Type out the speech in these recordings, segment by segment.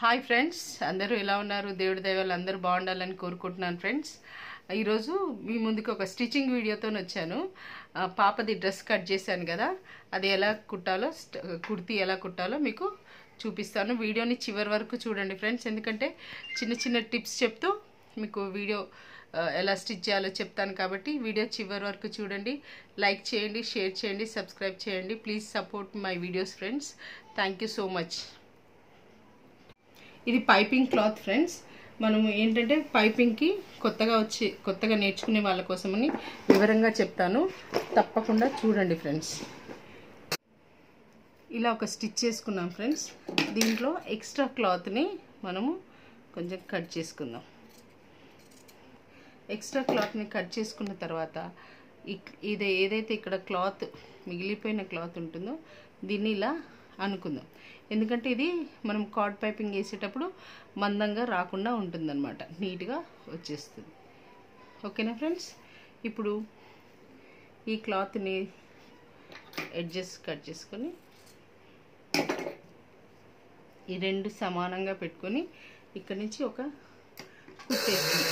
hi friends అందరూ ఎలా ఉన్నారు దేవుడి దైవాలు అందరూ బాగుండాలని కోరుకుంటున్నాను ఫ్రెండ్స్ ఈరోజు మీ ముందుకు ఒక స్టిచ్చింగ్ వీడియోతో వచ్చాను ఆ, పాపది డ్రెస్ కట్ చేశాను కదా అది ఎలా కుట్టాలో స్ట్- కుర్తీ ఎలా కుట్టాలో మీకు చూపిస్తాను వీడియోని చివరి వరకు చూడండి ఫ్రెండ్స్ ఎందుకంటే చిన్న చిన్న టిప్స్ చెప్తూ మీకు వీడియో ఆ, ఎలా స్టిచ్ చేయాలో చెప్తాను కాబట్టి వీడియో చివరి వరకు చూడండి లైక్ చేయండి షేర్ చేయండి సబ్స్క్రైబ్ చేయండి please support my videos friends thank you so much ఇది పైపింగ్ క్లాత్ ఫ్రెండ్స్ మనము ఏంటంటే పైపింగ్కి కొత్తగా వచ్చి కొత్తగా నేర్చుకునే వాళ్ళ కోసమని వివరంగా చెప్తాను తప్పకుండా చూడండి ఫ్రెండ్స్ ఇలా ఒక స్టిచ్ చేసుకున్నాం ఫ్రెండ్స్ దీంట్లో ఎక్స్ట్రా క్లాత్ని మనము కొంచెం కట్ చేసుకుందాం ఎక్స్ట్రా క్లాత్ని కట్ చేసుకున్న తర్వాత ఇక్- ఇది ఏదైతే ఇక్కడ క్లాత్ మిగిలిపోయిన క్లాత్ ఉంటుందో దీన్ని ఇలా అనుకుందాం ఎందుకంటే ఇది మనం కార్డ్ పైపింగ్ వేసేటప్పుడు మందంగా రాకుండా ఉంటుందన్నమాట నీట్గా వచ్చేస్తుంది ఓకేనా ఫ్రెండ్స్ ఇప్పుడు ఈ క్లాత్ని ఎడ్జెస్ కట్ చేసుకొని ఈ రెండు సమానంగా పెట్టుకొని ఇక్కడి నుంచి ఒక కుట్టేస్తుంది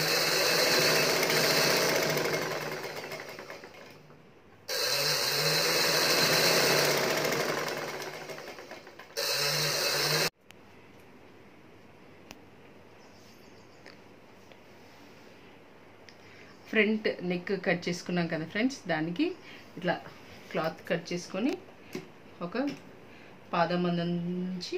ఫ్రంట్ నెక్ కట్ చేసుకున్నాం కదా ఫ్రెండ్స్ దానికి ఇట్లా క్లాత్ కట్ చేసుకొని ఒక పాదమందం నుంచి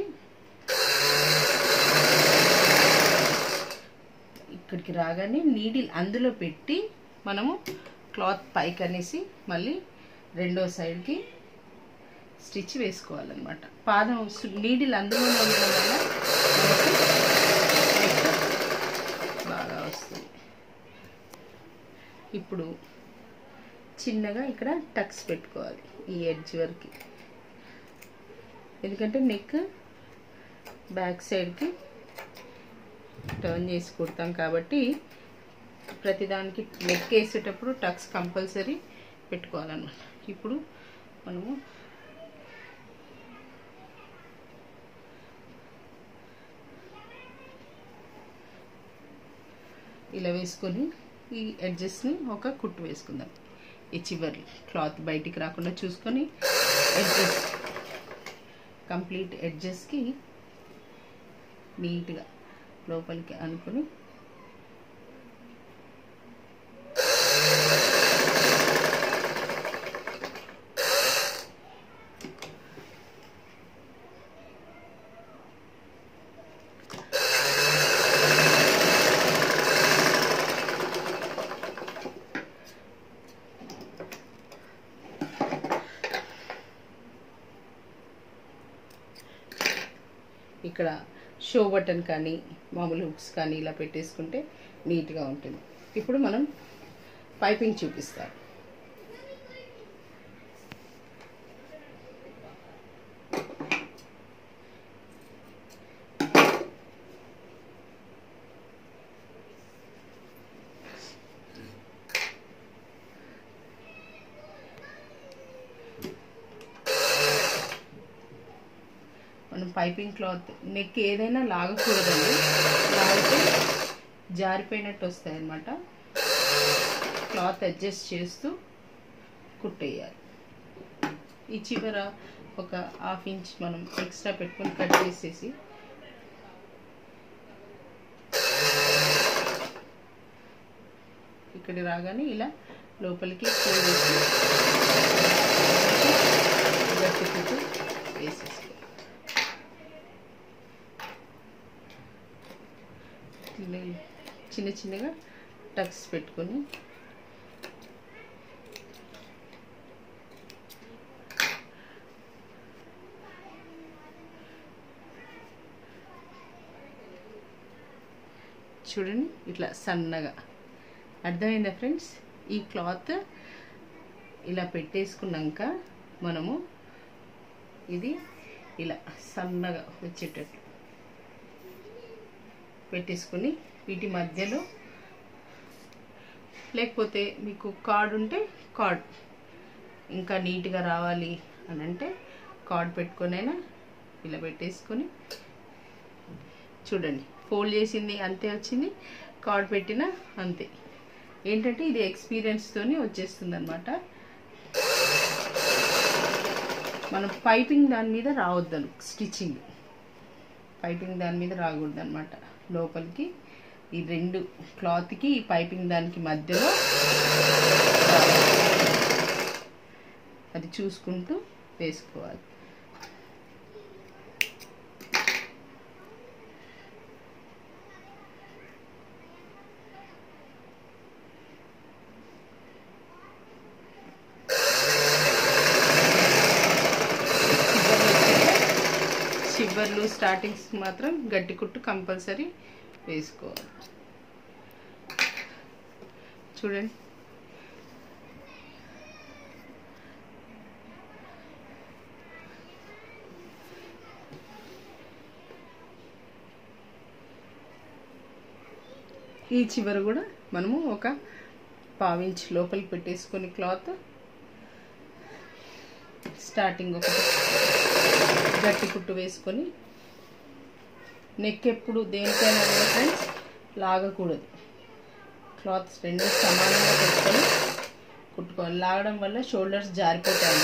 ఇక్కడికి రాగానే నీడిల్ అందులో పెట్టి మనము క్లాత్ పైకి అనేసి మళ్ళీ రెండో సైడ్కి స్టిచ్ వేసుకోవాలన్నమాట పాదం సు- నీడిల్ అందులో ఉండడం వల్ల మనకు నెక్ బాగా వస్తుంది ఇప్పుడు చిన్నగా ఇక్కడ టక్స్ పెట్టుకోవాలి ఈ ఎడ్జ్ వరకు ఎందుకంటే నెక్ బ్యాక్ సైడ్కి టర్న్ చేసి కుడతాం కాబట్టి ప్రతిదానికి నెక్ వేసేటప్పుడు టక్స్ కంపల్సరీ పెట్టుకోవాలన్నమాట ఇప్పుడు మనము ఇలా వేసుకొని ఈ ఎడ్జెస్ని ఒక కుట్టు వేసుకుందాం ఈ చివరి క్లాత్ బయటికి రాకుండా చూసుకొని ఎడ్జెస్ కంప్లీట్ ఎడ్జెస్కి నీట్గా లోపలికి అనుకొని ఇక్కడ షో బటన్ కానీ మామూలు హుక్స్ కానీ ఇలా పెట్టేసుకుంటే నీట్గా ఉంటుంది ఇప్పుడు మనం పైపింగ్ చూపిస్తాం మనం పైపింగ్ క్లాత్ నెక్ ఏదైనా లాగకూడదండి లాగితే జారిపోయినట్టు వస్తాయి అన్నమాట క్లాత్ అడ్జస్ట్ చేస్తూ కుట్టేయాలి ఈ చివర ఒక హాఫ్ ఇంచ్ మనం ఎక్స్ట్రా పెట్టుకొని కట్ చేసేసి ఇక్కడ రాగానే ఇలా లోపలికి fold చేసి గట్టి కుట్టు వేసేసుకో ఇలా చిన్న చిన్నగా టక్స్ పెట్టుకొని చూడండి ఇట్లా సన్నగా అర్థమైందా ఫ్రెండ్స్ ఈ క్లాత్ ఇలా పెట్టేసుకున్నాక మనము ఇది ఇలా సన్నగా వచ్చేటట్టు పెట్టేసుకుని వీటి మధ్యలో లేకపోతే మీకు కార్డ్ ఉంటే కార్డ్ ఇంకా నీట్గా రావాలి అని అంటే కార్డ్ పెట్టుకొనైనా ఇలా పెట్టేసుకొని చూడండి ఫోల్డ్ చేసింది అంతే వచ్చింది కార్డ్ పెట్టిన అంతే ఏంటంటే ఇది ఎక్స్పీరియన్స్తోనే వచ్చేస్తుంది అనమాట మనం పైపింగ్ దాని మీద రావద్దను స్టిచ్చింగ్ పైపింగ్ దాని మీద రాకూడదు అనమాట లోపలికి ఈ రెండు క్లాత్కి ఈ పైపింగ్ దానికి మధ్యలో అది చూసుకుంటూ వేసుకోవాలి చివర్లు స్టార్టింగ్స్ మాత్రం గట్టి కుట్టు కంపల్సరీ వేసుకోవాలి చూడండి ఈ చివర కూడా మనము ఒక పావించ్ లోపలికి పెట్టేసుకొని క్లాత్ స్టార్టింగ్ ఒక గట్టి కుట్టు వేసుకొని నెక్ ఎప్పుడు దేనికైనా కూడా ఫ్రెండ్స్ లాగకూడదు క్లాత్ రెండు సమానంగా పెట్టుకొని కుట్టుకోవాలి లాగడం వల్ల షోల్డర్స్ జారిపోతాయి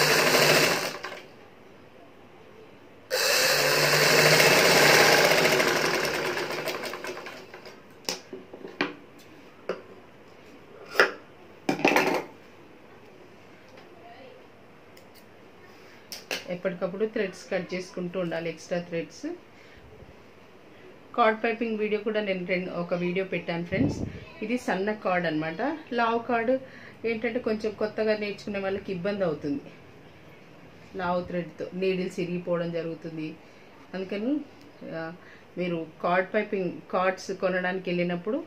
ఎప్పటికప్పుడు థ్రెడ్స్ కట్ చేసుకుంటూ ఉండాలి extra threads cord piping video కూడా నేను రెండు ఒక వీడియో పెట్టాను ఫ్రెండ్స్ ఇది సన్న కార్డ్ అనమాట లావ్ కార్డ్ ఏంటంటే కొంచెం కొత్తగా నేర్చుకునే వాళ్ళకి ఇబ్బంది అవుతుంది లావ్ థ్రెడ్తో నీడిల్స్ ఇరిగిపోవడం జరుగుతుంది అందుకని ఆ, మీరు కార్డ్ పైపింగ్ కార్డ్స్ కొనడానికి వెళ్ళినప్పుడు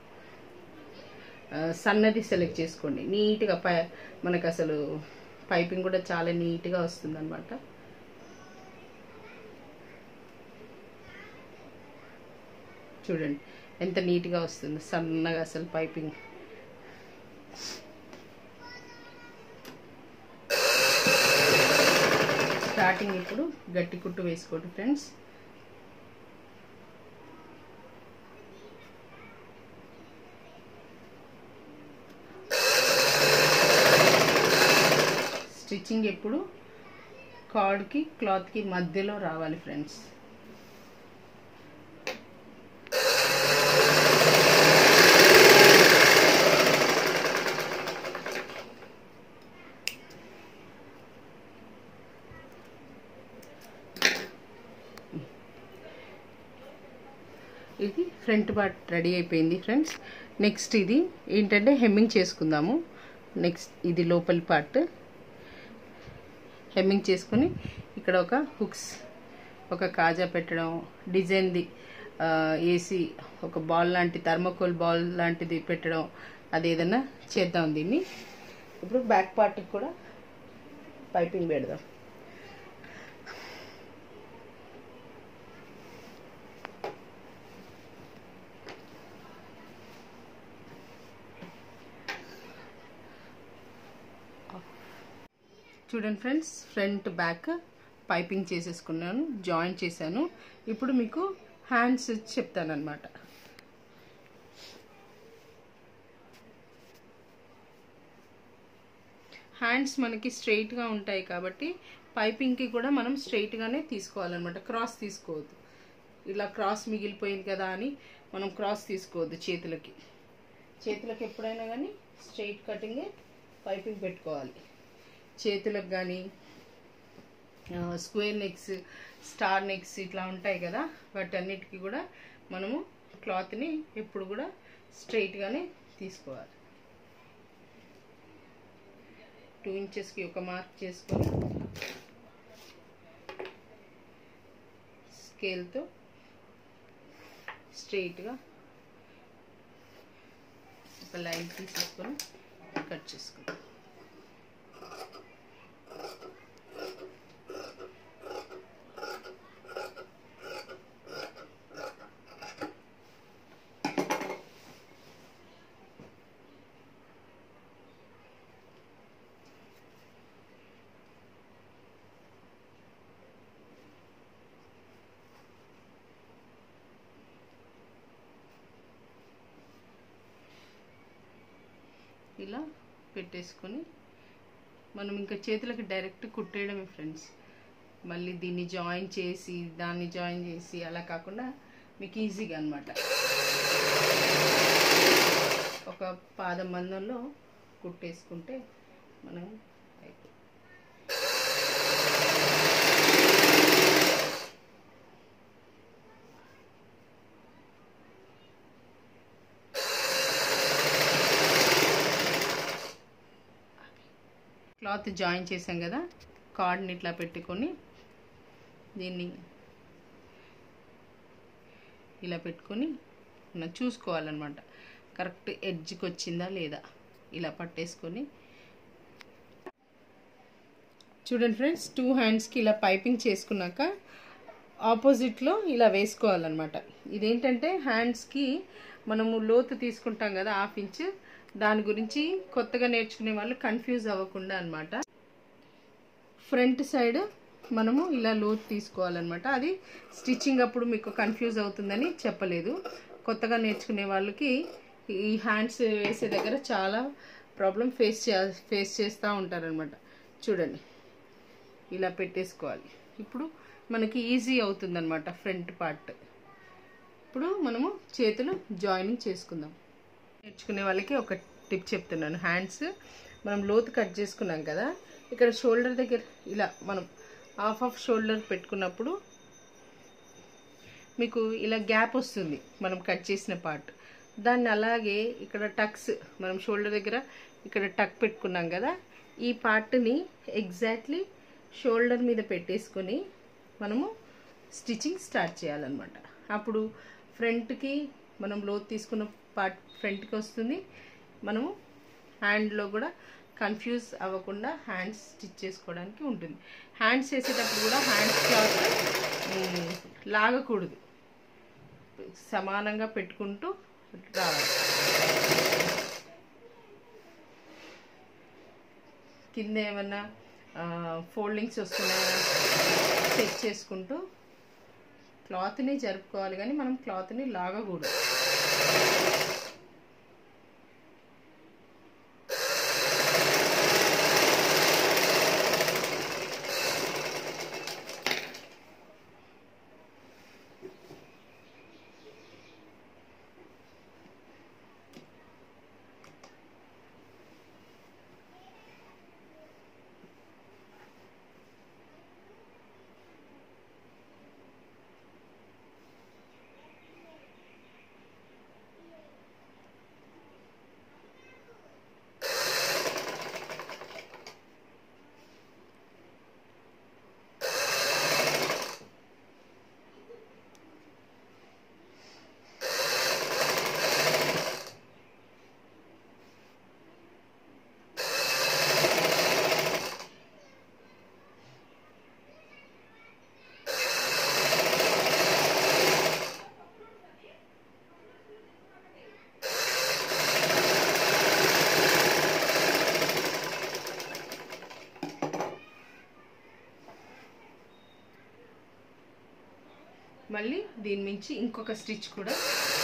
ఆ, సన్నది సెలెక్ట్ చేసుకోండి నీట్గా పై మనకు అసలు పైపింగ్ కూడా చాలా నీట్గా వస్తుంది అనమాట చూడండి ఎంత నీట్గా వస్తుంది సన్నగా అసలు పైపింగ్ స్టార్టింగ్ ఇప్పుడు గట్టి కుట్టు వేసుకోండి ఫ్రెండ్స్ స్టిచ్చింగ్ ఎప్పుడు కార్డ్కి క్లాత్కి మధ్యలో రావాలి ఫ్రెండ్స్ ఇది ఫ్రంట్ పార్ట్ రెడీ అయిపోయింది ఫ్రెండ్స్ నెక్స్ట్ ఇది ఏంటంటే హెమ్మింగ్ చేసుకుందాము నెక్స్ట్ ఇది లోపలి పార్ట్ హెమ్మింగ్ చేసుకుని ఇక్కడ ఒక హుక్స్ ఒక కాజా పెట్టడం డిజైన్ది వేసి ఒక బాల్ లాంటి థర్మకోల్ బాల్ లాంటిది పెట్టడం అది ఏదైనా చేద్దాం దీన్ని ఇప్పుడు బ్యాక్ పార్ట్కి కూడా పైపింగ్ పెడదాం చూడండి ఫ్రెండ్స్ ఫ్రంట్ బ్యాక్ పైపింగ్ చేసేసుకున్నాను జాయిన్ చేశాను ఇప్పుడు మీకు హ్యాండ్స్ చెప్తాను అనమాట హ్యాండ్స్ మనకి స్ట్రైట్గా ఉంటాయి కాబట్టి పైపింగ్కి కూడా మనం స్ట్రైట్గానే తీసుకోవాలన్నమాట క్రాస్ తీసుకోవద్దు ఇలా క్రాస్ మిగిలిపోయింది కదా అని మనం క్రాస్ తీసుకోవద్దు చేతులకి చేతులకు ఎప్పుడైనా కానీ స్ట్రైట్ కటింగే పైపింగ్ పెట్టుకోవాలి చేతులకు కానీ స్క్వేర్ నెక్స్ స్టార్ నెక్స్ ఇట్లా ఉంటాయి కదా వాటన్నిటికీ కూడా మనము క్లాత్ని ఎప్పుడు కూడా స్ట్రైట్గానే తీసుకోవాలి టూ ఇంచెస్కి ఒక మార్క్ చేసుకొని స్కేల్తో స్ట్రైట్గా ఒక లైన్ తీసేసుకొని కట్ చేసుకుంటాం ఇలా పెట్టేసుకొని మనం ఇంకా చేతులకి డైరెక్ట్ కుట్టేయడమే ఫ్రెండ్స్ మళ్ళీ దీన్ని జాయిన్ చేసి దాన్ని జాయిన్ చేసి అలా కాకుండా మీకు ఈజీగా అనమాట ఒక పాదం మందంలో కుట్టేసుకుంటే మనం అయిపోతుంది క్లాత్ జాయిన్ చేసాం కదా కార్డ్ని ఇట్లా పెట్టుకొని దీన్ని ఇలా పెట్టుకొని మనం చూసుకోవాలన్నమాట కరెక్ట్ ఎడ్జ్కి వచ్చిందా లేదా ఇలా పట్టేసుకొని చూడండి ఫ్రెండ్స్ టూ హ్యాండ్స్కి ఇలా పైపింగ్ చేసుకున్నాక ఆపోజిట్లో ఇలా వేసుకోవాలన్నమాట ఇదేంటంటే హ్యాండ్స్కి మనము లోతు తీసుకుంటాం కదా హాఫ్ ఇంచ్ దాని గురించి కొత్తగా నేర్చుకునే వాళ్ళు కన్ఫ్యూజ్ అవ్వకుండా అనమాట ఫ్రంట్ సైడ్ మనము ఇలా లోతు తీసుకోవాలన్నమాట అది స్టిచ్చింగ్ అప్పుడు మీకు కన్ఫ్యూజ్ అవుతుందని చెప్పలేదు కొత్తగా నేర్చుకునే వాళ్ళకి ఈ హ్యాండ్స్ వేసే దగ్గర చాలా ప్రాబ్లం ఫేస్ చే ఫేస్ చేస్తూ ఉంటారనమాట చూడండి ఇలా పెట్టేసుకోవాలి ఇప్పుడు మనకి ఈజీ అవుతుందన్నమాట ఫ్రంట్ పార్ట్ ఇప్పుడు మనము చేతులు జాయినింగ్ చేసుకుందాం నేర్చుకునే వాళ్ళకి ఒక టిప్ చెప్తున్నాను హ్యాండ్స్ మనం లోతు కట్ చేసుకున్నాం కదా ఇక్కడ షోల్డర్ దగ్గర ఇలా మనం హాఫ్ ఆఫ్ షోల్డర్ పెట్టుకున్నప్పుడు మీకు ఇలా గ్యాప్ వస్తుంది మనం కట్ చేసిన పార్ట్ దాన్ని అలాగే ఇక్కడ టక్స్ మనం షోల్డర్ దగ్గర ఇక్కడ టక్ పెట్టుకున్నాం కదా ఈ పార్ట్ని ఎగ్జాక్ట్లీ షోల్డర్ మీద పెట్టేసుకొని మనము స్టిచ్చింగ్ స్టార్ట్ చేయాలన్నమాట అప్పుడు ఫ్రంట్కి మనం లోతు తీసుకున్న పార్ట్ ఫ్రంట్కి వస్తుంది మనము హ్యాండ్లో కూడా కన్ఫ్యూజ్ అవ్వకుండా హ్యాండ్స్ స్టిచ్ చేసుకోవడానికి ఉంటుంది హ్యాండ్స్ వేసేటప్పుడు కూడా హ్యాండ్స్ క్లాత్ లాగకూడదు సమానంగా పెట్టుకుంటూ రావాలి కింద ఏమన్నా ఫోల్డింగ్స్ వస్తున్నాయా చెక్ చేసుకుంటూ క్లాత్ని జరుపుకోవాలి కానీ మనం క్లాత్ని లాగకూడదు మళ్ళీ దీని నుంచి ఇంకొక స్టిచ్ కూడా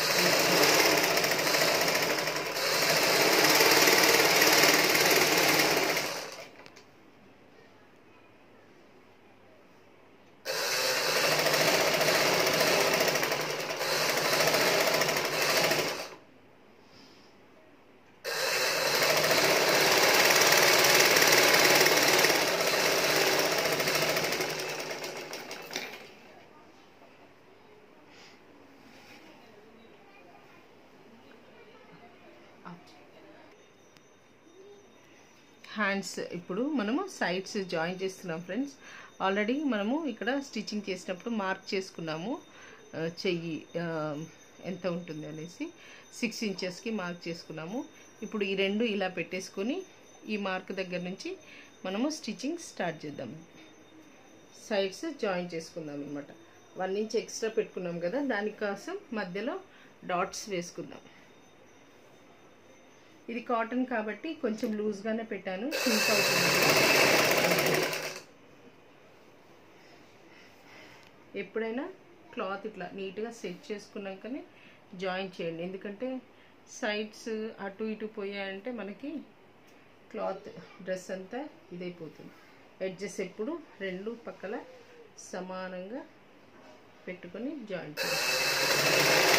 హ్యాండ్స్ ఇప్పుడు మనము సైడ్స్ జాయిన్ చేస్తున్నాం ఫ్రెండ్స్ ఆల్రెడీ మనము ఇక్కడ స్టిచ్చింగ్ చేసినప్పుడు మార్క్ చేసుకున్నాము ఆ, చెయ్యి ఆ, ఎంత ఉంటుంది అనేసి సిక్స్ ఇంచెస్కి మార్క్ చేసుకున్నాము ఇప్పుడు ఈ రెండు ఇలా పెట్టేసుకొని ఈ మార్క్ దగ్గర నుంచి మనము స్టిచ్చింగ్ స్టార్ట్ చేద్దాం సైడ్స్ జాయిన్ చేసుకుందాం అనమాట వన్ ఇంచ్ ఎక్స్ట్రా పెట్టుకున్నాం కదా దానికోసం మధ్యలో డాట్స్ వేసుకుందాం ఇది కాటన్ కాబట్టి కొంచెం లూజ్గానే పెట్టాను సింక్ అవుతుంది ఎప్పుడైనా క్లాత్ ఇట్లా నీట్గా సెట్ చేసుకున్నాకనే జాయిన్ చేయండి ఎందుకంటే సైడ్స్ అటు ఇటు పోయాయంటే మనకి క్లాత్ డ్రెస్ అంతా ఇదైపోతుంది ఎడ్జెస్ ఎప్పుడు రెండు పక్కల సమానంగా పెట్టుకొని జాయింట్ చేయాలి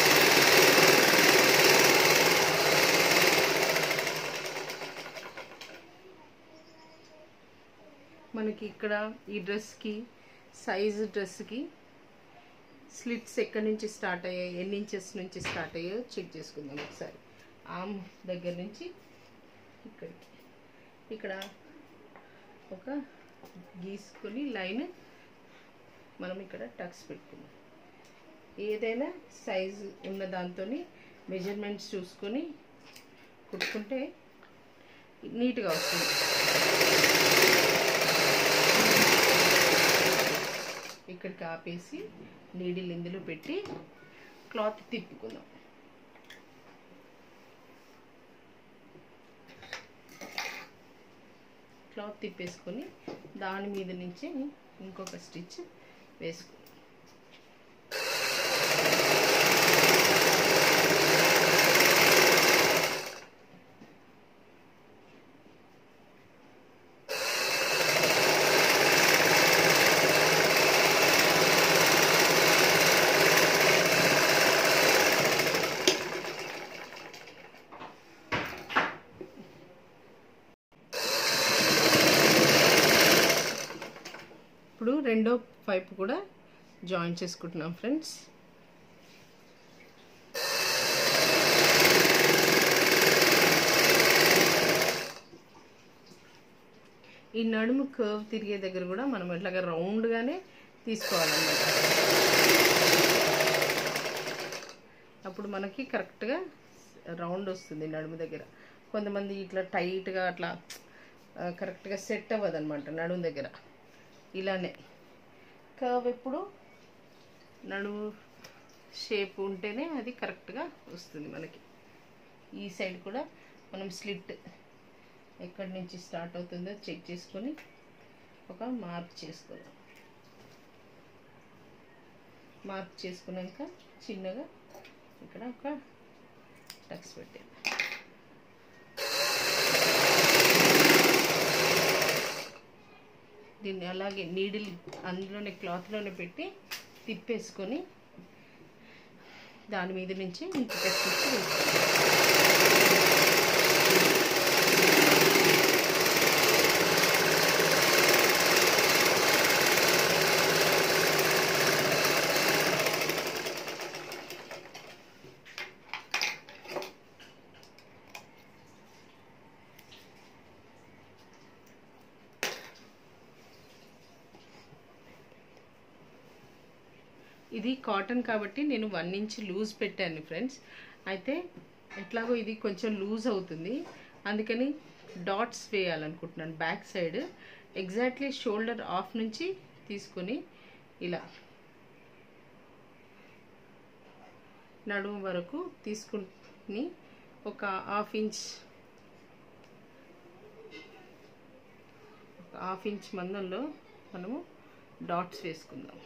మనకి ఇక్కడ ఈ డ్రెస్కి సైజు డ్రెస్కి స్లిట్స్ ఎక్కడి నుంచి స్టార్ట్ అయ్యాయి ఎన్ని ఇంచెస్ నుంచి స్టార్ట్ అయ్యాయో చెక్ చేసుకుందాం ఒకసారి ఆమ్ దగ్గర నుంచి ఇక్కడికి ఇక్కడ ఒక గీసుకొని లైన్ మనం ఇక్కడ టక్స్ పెట్టుకుందాం ఏదైనా సైజు ఉన్న దాంతో మెజర్మెంట్స్ చూసుకొని కుట్టుకుంటే నీట్గా వస్తుంది ఇక్కడికి ఆపేసి నీడిల్ ఇందులో పెట్టి క్లాత్ తిప్పుకుందాం క్లాత్ తిప్పేసుకొని దాని మీద నుంచి ఇంకొక స్టిచ్ వేసుకుందాం ఇప్పుడు రెండో పైపు కూడా జాయిన్ చేసుకుంటున్నాం ఫ్రెండ్స్ ఈ నడుము కర్వ్ తిరిగే దగ్గర కూడా మనం ఇట్లాగా రౌండ్గానే తీసుకోవాలన్నమాట అప్పుడు మనకి కరెక్ట్గా రౌండ్ వస్తుంది నడుము దగ్గర కొంతమంది ఇట్లా టైట్గా అట్లా కరెక్ట్గా సెట్ అవ్వదు అనమాట నడుము దగ్గర ఇలానే కర్వ్ ఎప్పుడు నడుము షేప్ ఉంటేనే అది కరెక్ట్గా వస్తుంది మనకి ఈ సైడ్ కూడా మనం స్లిట్ ఎక్కడి నుంచి స్టార్ట్ అవుతుందో చెక్ చేసుకొని ఒక మార్క్ చేసుకోవాలి మార్క్ చేసుకున్నాక చిన్నగా ఇక్కడ ఒక టక్స్ పెట్టాలి దీన్ని అలాగే నీడిల్ అందులోనే క్లాత్లోనే పెట్టి తిప్పేసుకొని దాని మీద నుంచి ఇంకొక స్టిచ్ వేసుకోవాలి ఇది కాటన్ కాబట్టి నేను వన్ ఇంచ్ లూజ్ పెట్టాను ఫ్రెండ్స్ అయితే ఎట్లాగో ఇది కొంచెం లూజ్ అవుతుంది అందుకని డాట్స్ వేయాలనుకుంటున్నాను back side exactly shoulder off నుంచి తీసుకొని ఇలా నడుము వరకు తీసుకుని ఒక హాఫ్ ఇంచ్ ఒక హాఫ్ ఇంచ్ మందంలో మనము డాట్స్ వేసుకుందాం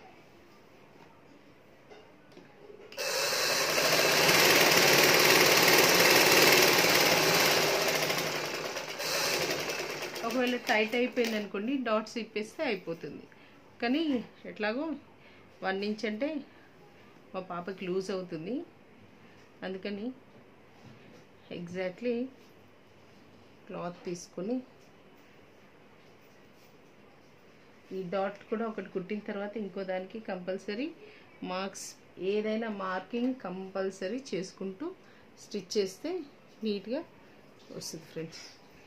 ఒకవేళ టైట్ అయిపోయింది అనుకోండి డాట్స్ ఇప్పేస్తే అయిపోతుంది కానీ ఎట్లాగో వన్ ఇంచ్ అంటే మా పాపకి లూజ్ అవుతుంది అందుకని ఎగ్జాక్ట్లీ క్లాత్ తీసుకొని ఈ డాట్ కూడా ఒకటి కుట్టిన తర్వాత ఇంకో దానికి కంపల్సరీ మార్క్స్ ఏదైనా మార్కింగ్ కంపల్సరీ చేసుకుంటూ స్టిచ్ చేస్తే నీట్గా వస్తుంది ఫ్రెండ్స్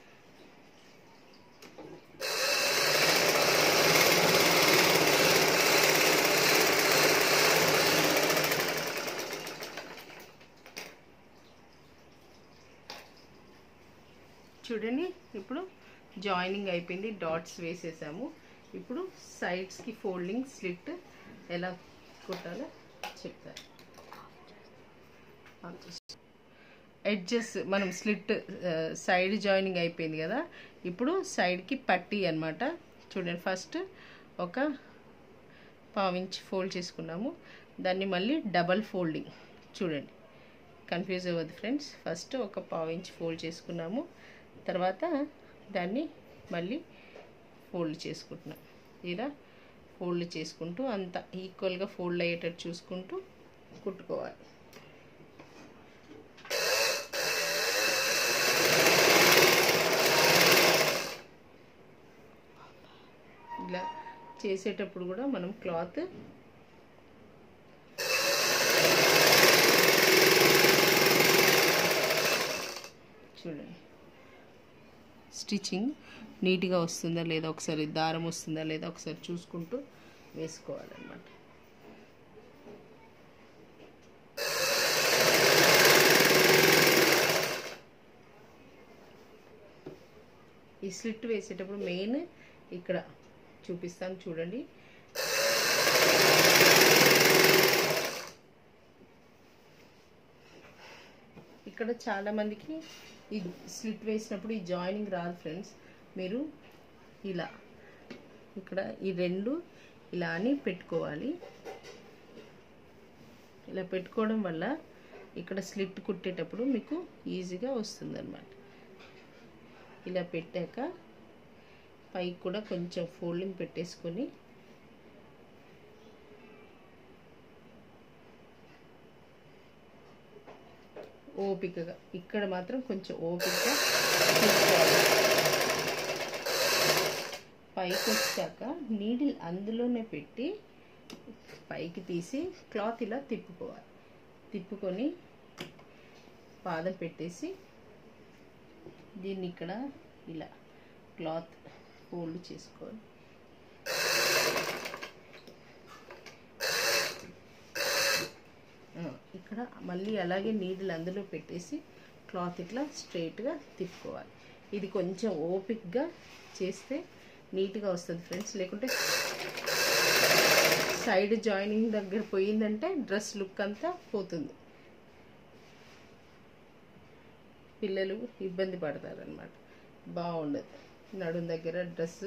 చూడండి ఇప్పుడు జాయినింగ్ అయిపోయింది డాట్స్ వేసేసాము ఇప్పుడు సైడ్స్కి ఫోల్డింగ్ స్లిట్ ఎలా కుట్టాలో చెప్తాను ఎడ్జెస్ మనం స్లిట్ సైడ్ జాయినింగ్ అయిపోయింది కదా ఇప్పుడు సైడ్కి పట్టీ అనమాట చూడండి ఫస్ట్ ఒక పావించి ఫోల్డ్ చేసుకున్నాము దాన్ని మళ్ళీ డబల్ ఫోల్డింగ్ చూడండి కన్ఫ్యూజ్ అవ్వద్దు ఫ్రెండ్స్ ఫస్ట్ ఒక పావించి ఫోల్డ్ చేసుకున్నాము తర్వాత దాన్ని మళ్ళీ ఫోల్డ్ చేసుకుంటున్నాం ఇలా ఫోల్డ్ చేసుకుంటూ అంత ఈక్వల్గా ఫోల్డ్ అయ్యేటట్టు చూసుకుంటూ కుట్టుకోవాలి ఇలా చేసేటప్పుడు కూడా మనం క్లాత్ చూడండి స్టిచ్చింగ్ నీట్గా వస్తుందా లేదా ఒకసారి దారం వస్తుందా లేదా ఒకసారి చూసుకుంటూ వేసుకోవాలన్నమాట ఈ స్లిట్ వేసేటప్పుడు మెయిన్ ఇక్కడ చూపిస్తాను చూడండి ఇక్కడ చాలామందికి ఈ స్లిట్ వేసినప్పుడు ఈ జాయినింగ్ రాదు ఫ్రెండ్స్ మీరు ఇలా ఇక్కడ ఈ రెండు ఇలా అని పెట్టుకోవాలి ఇలా పెట్టుకోవడం వల్ల ఇక్కడ స్లిట్ కుట్టేటప్పుడు మీకు ఈజీగా వస్తుందన్నమాట ఇలా పెట్టాక పైకి కూడా కొంచెం ఫోల్డింగ్ పెట్టేసుకొని ఓపికగా ఇక్కడ మాత్రం కొంచెం ఓపికగా తీసుకోవాలి పైకి వచ్చాక నీడిల్ అందులోనే పెట్టి పైకి తీసి క్లాత్ ఇలా తిప్పుకోవాలి తిప్పుకొని పాదం పెట్టేసి దీన్ని ఇక్కడ ఇలా క్లాత్ ఫోల్డ్ చేసుకోవాలి ఇక్కడ మళ్ళీ అలాగే నీడిల్ అందులో పెట్టేసి క్లాత్ ఇట్లా స్ట్రైట్గా తిప్పుకోవాలి ఇది కొంచెం ఓపిక్గా చేస్తే నీట్గా వస్తుంది ఫ్రెండ్స్ లేకుంటే సైడ్ జాయినింగ్ దగ్గర పోయిందంటే డ్రెస్ లుక్ అంతా పోతుంది పిల్లలు ఇబ్బంది పడతారనమాట బాగుండదు నడుం దగ్గర డ్రెస్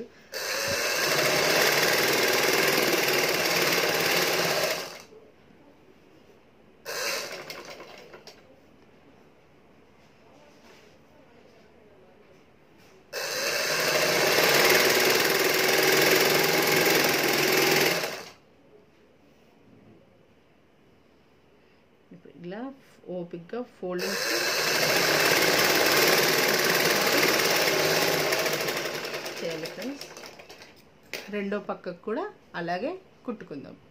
ఇలా ఓపిక్గా ఫోల్డింగ్ చేయాలి ఫ్రెండ్స్ రెండో పక్కకు కూడా అలాగే కుట్టుకుందాం